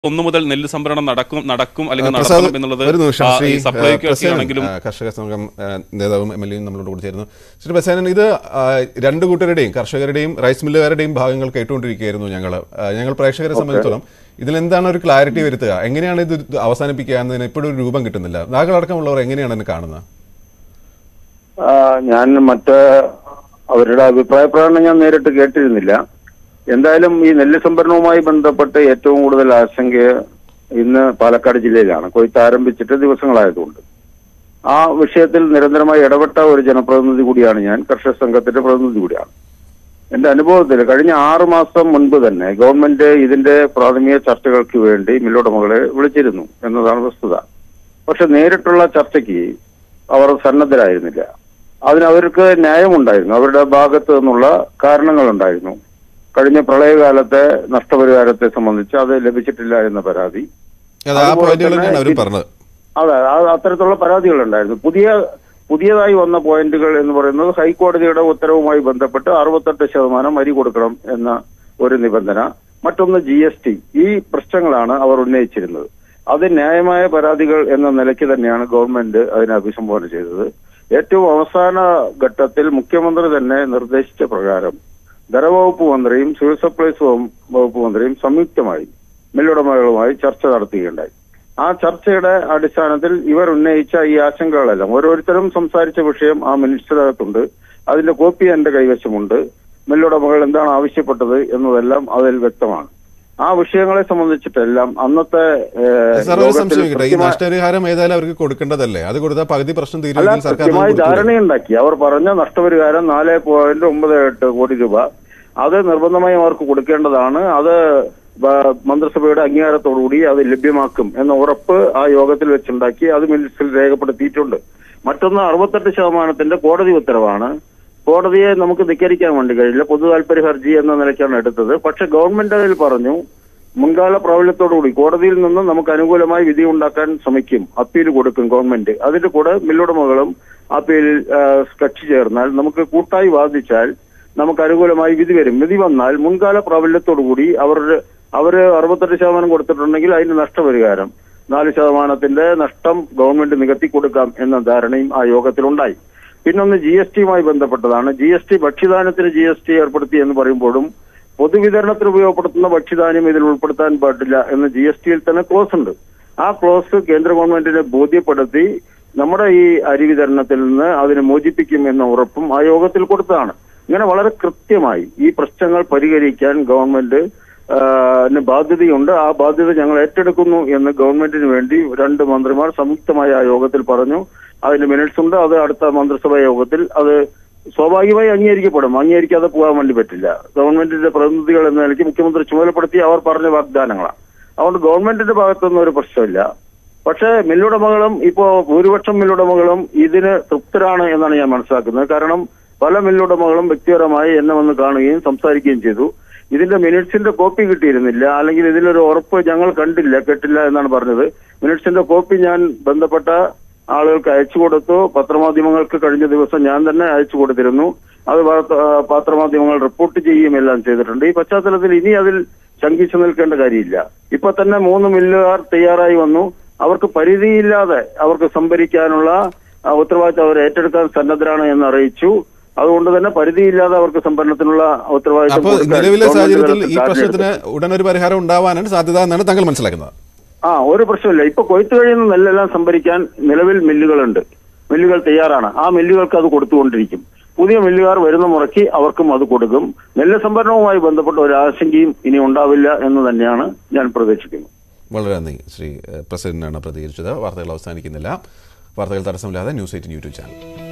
ഒന്ന് മുതൽ നെല്ല് സംഭരണം നടക്കും നടക്കും അല്ലെങ്കിൽ പ്രസാദ്, നടത്തണം എന്നുള്ളത് ഒരു നിമിഷം ആ, ശ്രീ ഈ സപ്ലൈകോ ആ, പ്രസേനൻ, ആണെങ്കിലും ആ, കർഷക സംഘം ആ, നേതാവും എം എൽ എയും നമ്മളോട് കൂടി ചേരുന്നു ശ്രീ പ്രസേനൻ ഇത് ആ, രണ്ട് കൂട്ടരുടെയും കർഷകരുടെയും റൈസ് മില്ലുകാരുടെയും ഭാഗങ്ങൾ കേട്ടുകൊണ്ടിരിക്കുകയായിരുന്നു ഞങ്ങൾ ഞങ്ങൾ പ്രേക്ഷകരെ സംബന്ധിച്ചിടത്തോളം ഇതിലെന്താണ് ഒരു ക്ലാരിറ്റി വരുത്തുക എങ്ങനെയാണ് ഇത് അവസാനിപ്പിക്കുക എന്നതിന് ഇപ്പോഴും ഒരു രൂപം കിട്ടുന്നില്ല താങ്കളടക്കമുള്ളവർ എങ്ങനെയാണ് ഇതിനെ കാണുന്നത് ആ, ഞാൻ മറ്റ് അവരുടെ അഭിപ്രായ പ്രകടനം ഞാൻ നേരിട്ട് കേട്ടിരുന്നില്ല എന്തായാലും ഈ നെല്ല് സംഭരണവുമായി ബന്ധപ്പെട്ട് ഏറ്റവും കൂടുതൽ ആശങ്ക ഇന്ന് പാലക്കാട് ജില്ലയിലാണ് കൊയ്ത്ത് ആരംഭിച്ചിട്ട് ദിവസങ്ങളായതുകൊണ്ട് ആ വിഷയത്തിൽ നിരന്തരമായി ഇടപെട്ട ഒരു ജനപ്രതിനിധി കൂടിയാണ് ഞാൻ കർഷക സംഘത്തിന്റെ പ്രതിനിധി കൂടിയാണ് എന്റെ അനുഭവത്തിൽ കഴിഞ്ഞ ആറു മാസം മുൻപ് തന്നെ ഗവൺമെന്റ് ഇതിന്റെ പ്രാഥമിക ചർച്ചകൾക്ക് വേണ്ടി മില്ലുടമകളെ വിളിച്ചിരുന്നു എന്നതാണ് വസ്തുത പക്ഷെ നേരിട്ടുള്ള ചർച്ചയ്ക്ക് അവർ സന്നദ്ധരായിരുന്നില്ല അതിന് അവർക്ക് ന്യായമുണ്ടായിരുന്നു അവരുടെ ഭാഗത്ത് നിന്നുള്ള കാരണങ്ങളുണ്ടായിരുന്നു കഴിഞ്ഞ പ്രളയകാലത്തെ നഷ്ടപരിഹാരത്തെ സംബന്ധിച്ച് അത് ലഭിച്ചിട്ടില്ല എന്ന പരാതി അത് ആ അതുപോലെ പോയിന്റുകൾ തന്നെയാണ് തന്നെ അവരും ഇത് പറഞ്ഞത് അതെ അത് അത്തരത്തിലുള്ള പരാതികളുണ്ടായിരുന്നു പുതിയ പുതിയതായി വന്ന പോയിന്റുകൾ എന്ന് പറയുന്നത് ഹൈക്കോടതിയുടെ ഉത്തരവുമായി ബന്ധപ്പെട്ട് അറുപത്തെട്ട് ശതമാനം അരി കൊടുക്കണം എന്ന ഒരു നിബന്ധന മറ്റൊന്ന് ജി എസ് ടി ഈ പ്രശ്നങ്ങളാണ് അവർ ഉന്നയിച്ചിരുന്നത് അത് ന്യായമായ പരാതികൾ എന്ന നിലയ്ക്ക് തന്നെയാണ് ഗവൺമെന്റ് അതിനെ അഭിസംബോധന ചെയ്തത് ഏറ്റവും അവസാന ഘട്ടത്തിൽ മുഖ്യമന്ത്രി തന്നെ നിർദ്ദേശിച്ച പ്രകാരം ധനവകുപ്പ് മന്ത്രിയും സിവിൽ സപ്ലൈസ് വകുപ്പ് മന്ത്രിയും സംയുക്തമായി മില്ലുടമകളുമായി ചർച്ച നടത്തുകയുണ്ടായി ആ ചർച്ചയുടെ അടിസ്ഥാനത്തിൽ ഇവർ ഉന്നയിച്ച ഈ ആശങ്കകളെല്ലാം ഓരോരുത്തരും സംസാരിച്ച വിഷയം ആ മിനിസ്റ്ററിനകത്തുണ്ട് അതിന്റെ കോപ്പി എന്റെ കൈവശമുണ്ട് മില്ലുടമകൾ എന്താണ് ആവശ്യപ്പെട്ടത് എന്നതെല്ലാം അതിൽ വ്യക്തമാണ് ആ വിഷയങ്ങളെ സംബന്ധിച്ചിട്ടെല്ലാം അന്നത്തെ ഏഹ്, സാർ ഒരു യോഗത്തിൽ സംശയം കിട്ടെ ഈ കൃത്യമായ- നഷ്ടപരിഹാരം ഏതായാലും അവർക്ക് കൊടുക്കേണ്ടതല്ലേ അത് കൊടുത്താൽ പകുതി പ്രശ്നം അല്ല തീരുമെങ്കിൽ സർക്കാർ കൃത്യമായി കൊടുക്കൂലേ? ധാരണയുണ്ടാക്കി അവർ പറഞ്ഞ നഷ്ടപരിഹാരം നാല് പോയിന്റ് ഒമ്പത് എട്ട് കോടി രൂപ അത് നിർബന്ധമായും അവർക്ക് കൊടുക്കേണ്ടതാണ് അത് ബ- മന്ത്രിസഭയുടെ അംഗീകാരത്തോടുകൂടി അത് ലഭ്യമാക്കും എന്ന ഉറപ്പ് ആ യോഗത്തിൽ വെച്ചുണ്ടാക്കി അത് മിനിറ്റ്സിൽ രേഖപ്പെടുത്തിയിട്ടുണ്ട് മറ്റൊന്ന് അറുപത്തെട്ട് ശതമാനത്തിന്റെ കോടതി ഉത്തരവാണ് കോടതിയെ നമുക്ക് ധിക്കരിക്കാൻ വേണ്ടി കഴിയില്ല പൊതു താല്പര്യ ഹർജി എന്ന നിലയ്ക്കാണ് എടുത്തത് പക്ഷെ ഗവൺമെന്റ് അതിൽ പറഞ്ഞു മുൻകാല പ്രാബല്യത്തോടുകൂടി കോടതിയിൽ നിന്ന് നമുക്ക് അനുകൂലമായി വിധി ഉണ്ടാക്കാൻ ശ്രമിക്കും അപ്പീൽ കൊടുക്കും ഗവൺമെന്റ് അതിന്റെ കൂടെ മില്ലുടമകളും അപ്പീലിൽ ആ, കക്ഷി ചേർന്നാൽ നമുക്ക് കൂട്ടായി വാദിച്ചാൽ നമുക്ക് അനുകൂലമായി വിധി വരും വിധി വന്നാൽ മുൻകാല പ്രാബല്യത്തോടുകൂടി അവരുടെ അവര് അറുപത്തെട്ട് ശതമാനം കൊടുത്തിട്ടുണ്ടെങ്കിൽ അതിന് നഷ്ടപരിഹാരം നാല് ശതമാനത്തിന്റെ നഷ്ടം ഗവൺമെന്റ് നികത്തി കൊടുക്കാം എന്ന ധാരണയും ആ യോഗത്തിലുണ്ടായി പിന്നൊന്ന് ജി എസ് ടിയുമായി ബന്ധപ്പെട്ടതാണ് ജി എസ് ടി ഭക്ഷ്യധാന്യത്തിന് ജി എസ് ടി ഏർപ്പെടുത്തി എന്ന് പറയുമ്പോഴും പൊതുവിതരണത്തിന് ഉപയോഗപ്പെടുത്തുന്ന ഭക്ഷ്യധാന്യം ഇതിൽ ഉൾപ്പെടുത്താൻ പാടില്ല എന്ന് ജി എസ് ടിയിൽ തന്നെ ക്ലോസ് ഉണ്ട് ആ ക്ലോസ് കേന്ദ്ര ഗവൺമെന്റിനെ ബോധ്യപ്പെടുത്തി നമ്മുടെ ഈ അരി വിതരണത്തിൽ നിന്ന് അതിനെ മോചിപ്പിക്കും എന്ന ഉറപ്പും ആ യോഗത്തിൽ കൊടുത്തതാണ് ഇങ്ങനെ വളരെ കൃത്യമായി ഈ പ്രശ്നങ്ങൾ പരിഹരിക്കാൻ ഗവൺമെന്റ് ആ, ന് ബാധ്യതയുണ്ട് ആ ബാധ്യത ഞങ്ങൾ ഏറ്റെടുക്കുന്നു എന്ന് ഗവൺമെന്റിന് വേണ്ടി രണ്ട് മന്ത്രിമാർ സംയുക്തമായ ആ യോഗത്തിൽ പറഞ്ഞു അതിന്റെ മിനിറ്റ്സ് ഉണ്ട് അത് അടുത്ത മന്ത്രിസഭാ യോഗത്തിൽ അത് സ്വാഭാവികമായി അംഗീകരിക്കപ്പെടും അംഗീകരിക്കാതെ പോകാൻ വേണ്ടി പറ്റില്ല ഗവൺമെന്റിന്റെ പ്രതിനിധികൾ എന്ന നിലയ്ക്ക് മുഖ്യമന്ത്രി ചുമതലപ്പെടുത്തി അവർ പറഞ്ഞ വാഗ്ദാനങ്ങളാണ് അതുകൊണ്ട് ഗവൺമെന്റിന്റെ ഭാഗത്തുനിന്ന് ഒരു പ്രശ്നമില്ല പക്ഷേ മില്ലുടമകളും ഇപ്പോ ഭൂരിപക്ഷം മില്ലുടമകളും ഇതിന് തൃപ്തരാണ് എന്നാണ് ഞാൻ മനസ്സിലാക്കുന്നത് കാരണം പല മില്ലുടമകളും വ്യക്തിപരമായി എന്നെ വന്ന് കാണുകയും സംസാരിക്കുകയും ചെയ്തു ഇതിന്റെ മിനിറ്റ്സിന്റെ കോപ്പി കിട്ടിയിരുന്നില്ല അല്ലെങ്കിൽ ഇതിലൊരു ഉറപ്പ് ഞങ്ങൾ കണ്ടില്ല കേട്ടില്ല എന്നാണ് പറഞ്ഞത് മിനിറ്റ്സിന്റെ കോപ്പി ഞാൻ ബന്ധപ്പെട്ട ആളുകൾക്ക് അയച്ചു കൊടുത്തു പത്രമാധ്യമങ്ങൾക്ക് കഴിഞ്ഞ ദിവസം ഞാൻ തന്നെ അയച്ചു കൊടുത്തിരുന്നു അത് വാർത്ത- ആ, പത്രമാധ്യമങ്ങൾ റിപ്പോർട്ട് ചെയ്യുകയും എല്ലാം ചെയ്തിട്ടുണ്ട് ഈ പശ്ചാത്തലത്തിൽ ഇനി അതിൽ ശങ്കിച്ചു നിൽക്കേണ്ട കാര്യമില്ല ഇപ്പൊ തന്നെ മൂന്ന് മില്ലുകാർ തയ്യാറായി വന്നു അവർക്ക് പരിധിയില്ലാതെ അവർക്ക് സംഭരിക്കാനുള്ള ആ, ഉത്തരവാദിത്തം അവർ ഏറ്റെടുക്കാൻ സന്നദ്ധരാണ് എന്ന് അറിയിച്ചു അതുകൊണ്ട് തന്നെ പരിധിയില്ലാതെ അവർക്ക് സംഭരണത്തിനുള്ള ഉത്തരവാദിത്തം അപ്പോൾ കൊടുക്കാൻ നിലവിലെ ഗവൺമെന്റ് സാഹചര്യത്തിൽ തലത്തിൽ ഈ പ്രശ്നത്തിന് കാർഡെടുത്തു. ഉടൻ ഒരു പരിഹാരം ഉണ്ടാവാനാണ് സാധ്യത എന്നാണ് താങ്കൾ മനസ്സിലാക്കുന്നത് ആ ഒരു പ്രശ്നമില്ല ഇപ്പൊ കൊയ്ത്ത് കഴിയുന്ന നെല്ലെല്ലാം സംഭരിക്കാൻ നിലവിൽ മില്ലുകളുണ്ട് മില്ലുകൾ തയ്യാറാണ് ആ മില്ലുകൾക്ക് അത് കൊടുത്തുകൊണ്ടിരിക്കും പുതിയ മില്ലുകാർ വരുന്ന മുറയ്ക്ക് അവർക്കും അത് കൊടുക്കും നെല്ല് സംഭരണവുമായി ബന്ധപ്പെട്ട ഒരു ആശങ്കയും ഇനി ഉണ്ടാവില്ല എന്ന് തന്നെയാണ് ഞാൻ പ്രതീക്ഷിക്കുന്നത് വളരെ നന്ദി ശ്രീ ഏഹ്, പ്രസിഡന്റാണ് പ്രതികരിച്ചത് വാർത്തകൾ അവസാനിക്കുന്നില്ല വാർത്തകൾ തടസ്സമില്ലാതെ ന്യൂസ് എയ്റ്റീൻ യൂട്യൂബ് ചാനൽ